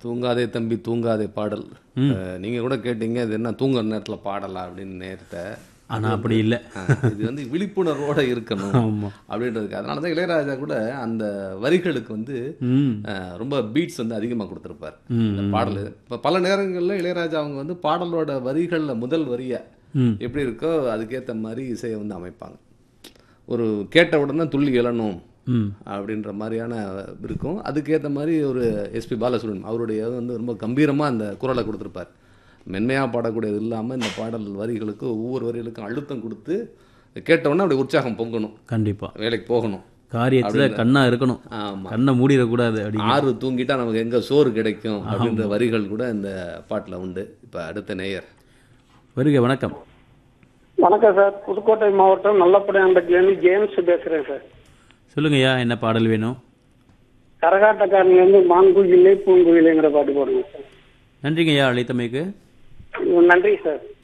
தூங்காதே தம்பி தூங்காதே பாடல் அஹ், நீங்க கூட கேட்டீங்க இது என்ன தூங்குற நேரத்துல பாடலாம் அப்படின்னு நேரத்தை ஆனா அப்படி இல்லை இது வந்து விழிப்புணர்வோட இருக்கணும் ஆமா அப்படின்றதுக்கு அதனால தான் இளையராஜா கூட அந்த வரிகளுக்கு வந்து ம் அஹ், ரொம்ப பீட்ஸ் வந்து அதிகமாக கொடுத்துருப்பார் ம், இந்த பாடல் இப்போ பல நேரங்களில் இளையராஜா அவங்க வந்து பாடலோட வரிகளில் முதல் வரியை ம் எப்படி இருக்கோ அதுக்கேற்ற மாதிரி இசையை வந்து அமைப்பாங்க ஒரு கேட்ட உடனே துள்ளி எழணும் ம் அப்படின்ற மாதிரியான இருக்கும் அதுக்கேற்ற மாதிரி ஒரு எஸ்பி பாலசுப்ரமணியம் அவருடைய வந்து ரொம்ப கம்பீரமாக அந்த குரலை கொடுத்துருப்பார் மென்மையாக பாடக்கூடியது இல்லாமல் இந்த பாடல் வரிகளுக்கு ஒவ்வொரு வரிகளுக்கும் அழுத்தம் கொடுத்து கேட்ட உடனே அப்படி உற்சாகம் பொங்கணும் கண்டிப்பா வேலைக்கு போகணும் காரியத்துல கண்ணா இருக்கணும் ஆமாம் கண்ணை மூடிடக்கூடாது அப்படி ஆறு தூங்கிட்டா நமக்கு எங்கே சோறு கிடைக்கும் அப்படின்ற வரிகள் கூட இந்த பாட்டில் உண்டு இப்போ அடுத்த நேயர் வருக வணக்கம் வணக்கம் சார் புதுக்கோட்டை மாவட்டம் நல்லப்படையாம்பட்டிலேருந்து ஜேம்ஸ் பேசுறேன் சார் சொல்லுங்கய்யா என்ன பாடல் வேணும் கரகாட்டக்காரன்லேருந்து மான்குயிலே பூங்குயிலேங்கிற பாட்டு போடுங்க சார் நன்றிங்கய்யா அழைத்தமைக்கு நன்றி சார்